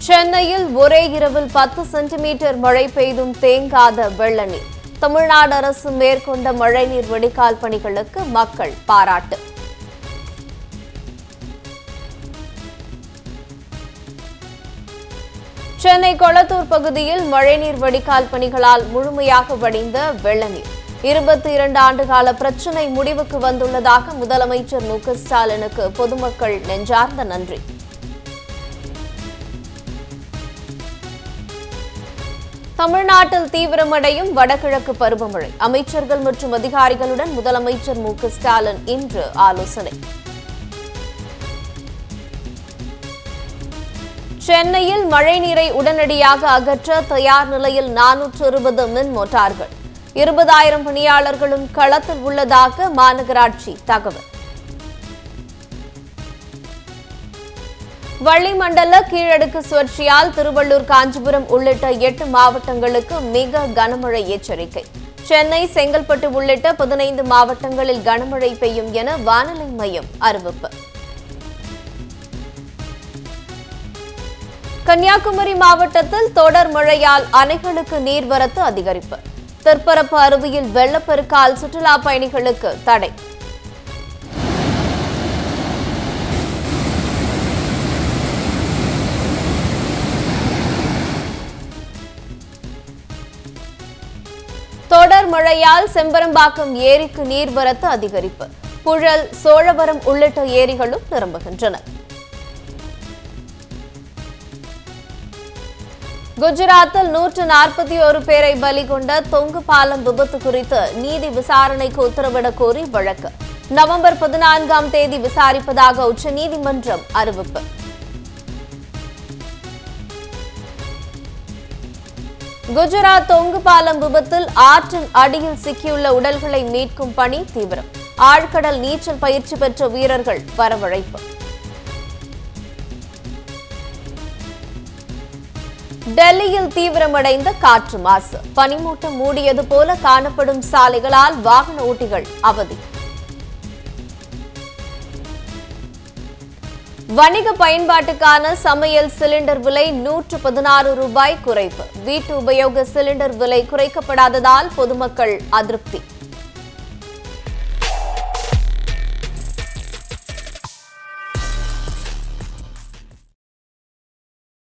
சென்னையில் ஒரே இரவில் பத்து சென்டிமீட்டர் மழை பெய்தும் தேங்காத வெள்ள நீர் தமிழ்நாடு அரசு மேற்கொண்ட மழைநீர் வடிகால் பணிகளுக்கு மக்கள் பாராட்டு சென்னை கொளத்தூர் பகுதியில் மழைநீர் வடிகால் பணிகளால் முழுமையாக வடிந்த வெள்ள நீர் இருபத்தி இரண்டு ஆண்டுகால பிரச்சினை முடிவுக்கு வந்துள்ளதாக முதலமைச்சர் மு க ஸ்டாலினுக்கு பொதுமக்கள் நெஞ்சார்ந்த நன்றி தமிழ்நாட்டில் தீவிரமடையும் வடகிழக்கு பருவமழை அமைச்சர்கள் மற்றும் அதிகாரிகளுடன் முதலமைச்சர் மு க ஸ்டாலின் இன்று ஆலோசனை சென்னையில் மழைநீரை உடனடியாக அகற்ற தயார் நிலையில் நானூற்று இருபது மின் மோட்டார்கள் இருபதாயிரம் பணியாளர்களும் களத்தில் உள்ளதாக மாநகராட்சி தகவல் வளிமண்டல கீழடுக்கு சுழற்சியால் திருவள்ளூர் காஞ்சிபுரம் உள்ளிட்ட எட்டு மாவட்டங்களுக்கு மிக கனமழை எச்சரிக்கை சென்னை செங்கல்பட்டு உள்ளிட்ட பதினைந்து மாவட்டங்களில் கனமழை பெய்யும் என வானிலை மையம் அறிவிப்பு கன்னியாகுமரி மாவட்டத்தில் தொடர் மழையால் அணைகளுக்கு நீர்வரத்து அதிகரிப்பு தெற்பரப்பு அருவியில் வெள்ளப்பெருக்கால் சுற்றுலா பயணிகளுக்கு தடை தொடர் மழையால் செம்பரம்பாக்கம் ஏரிக்கு நீர்வரத்து அதிகரிப்பு புழல் சோழவரம் உள்ளிட்ட ஏரிகளும் நிரம்புகின்றன குஜராத்தில் நூற்று நாற்பத்தி ஒரு பேரை பலி கொண்ட தொங்கு பாலம் விபத்து குறித்து நீதி விசாரணைக்கு உத்தரவிடக் கோரி வழக்கு நவம்பர் பதினான்காம் தேதி விசாரிப்பதாக உச்சநீதிமன்றம் அறிவிப்பு குஜராத் தொங்கு பாலம் விபத்தில் ஆற்றின் அடியில் சிக்கியுள்ள உடல்களை மீட்கும் பணி தீவிரம் ஆழ்கடல் நீச்சல் பயிற்சி பெற்ற வீரர்கள் வரவழைப்பு டெல்லியில் தீவிரமடைந்த காற்று மாசு பனிமூட்டம் மூடியது போல காணப்படும் சாலைகளால் வாகன ஓட்டிகள் அவதி வணிக பயன்பாட்டுக்கான சமையல் சிலிண்டர் விலை நூற்று பதினாறு ரூபாய் குறைப்பு வீட்டு உபயோக சிலிண்டர் விலை குறைக்கப்படாததால் பொதுமக்கள் அதிருப்தி